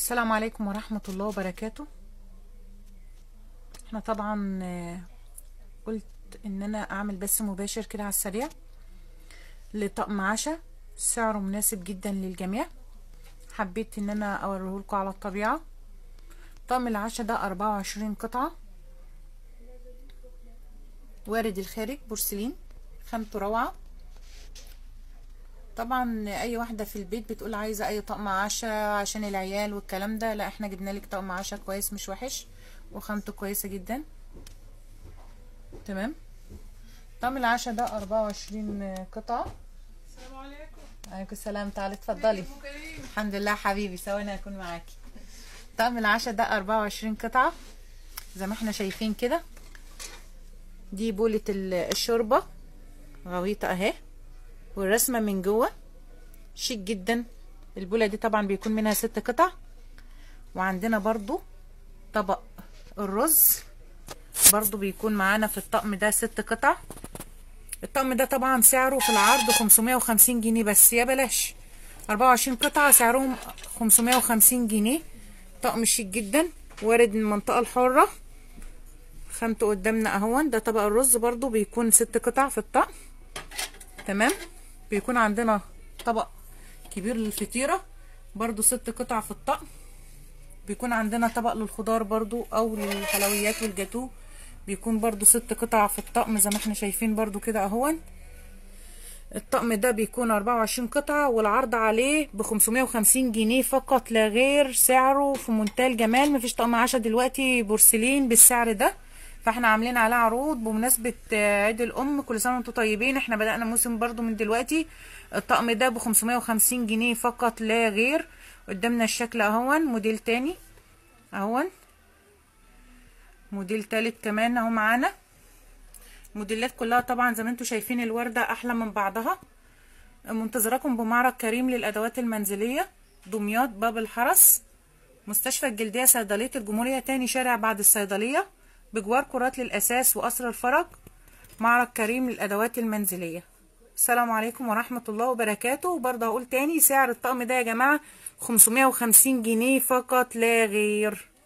السلام عليكم ورحمة الله وبركاته احنا طبعا آه، قلت ان انا اعمل بث مباشر كده على السريع لطقم عشاء سعره مناسب جدا للجميع حبيت ان انا اوريهولكوا على الطبيعة طقم العشاء ده اربعة وعشرين قطعة وارد الخارج بورسلين خامته روعة طبعا اي واحده في البيت بتقول عايزه اي طقم عشاء عشان العيال والكلام ده لا احنا جبنا لك طقم عشاء كويس مش وحش وخامته كويسه جدا تمام طقم العشاء ده أربعة وعشرين قطعه السلام عليكم عليكم السلام تعالي اتفضلي ام كريم الحمد لله حبيبي ثواني هكون معاكي طقم العشاء ده أربعة وعشرين قطعه زي ما احنا شايفين كده دي بولة ال- الشوربه غويطه اهي والرسمه من جوه شيك جدا البوله دي طبعا بيكون منها ست قطع وعندنا برضو طبق الرز برضو بيكون معانا في الطقم ده ست قطع الطقم ده طبعا سعره في العرض 550 جنيه بس يا بلاش 24 قطعة سعرهم 550 جنيه طقم شيك جدا وارد من المنطقة الحرة خامته قدامنا اهون ده طبق الرز برضو بيكون ست قطع في الطقم تمام بيكون عندنا طبق كبير للفطيرة برضو ست قطع في الطقم بيكون عندنا طبق للخضار برضو او للحلويات والجاتو بيكون برضو ست قطع في الطقم زي ما احنا شايفين برضو كده اهون الطقم ده بيكون 24 قطعة والعرض عليه ب 550 جنيه فقط لا غير سعره في منتهى الجمال مفيش طقم عشاء دلوقتي بورسلين بالسعر ده فاحنا عاملين عليه عروض بمناسبة آه، عيد الأم كل سنة وانتم طيبين احنا بدأنا موسم برضو من دلوقتي الطقم ده ب 550 جنيه فقط لا غير قدامنا الشكل اهون موديل تاني اهون موديل تالت كمان اهو معانا موديلات كلها طبعا زي ما انتم شايفين الوردة احلى من بعضها منتظراكم بمعرض كريم للادوات المنزلية دمياط باب الحرس مستشفى الجلدية صيدلية الجمهورية تاني شارع بعد الصيدلية بجوار كرات للأساس وقصر الفرج معرض كريم للأدوات المنزلية السلام عليكم ورحمة الله وبركاته وبرضه هقول تاني سعر الطقم ده يا جماعة 550 جنيه فقط لا غير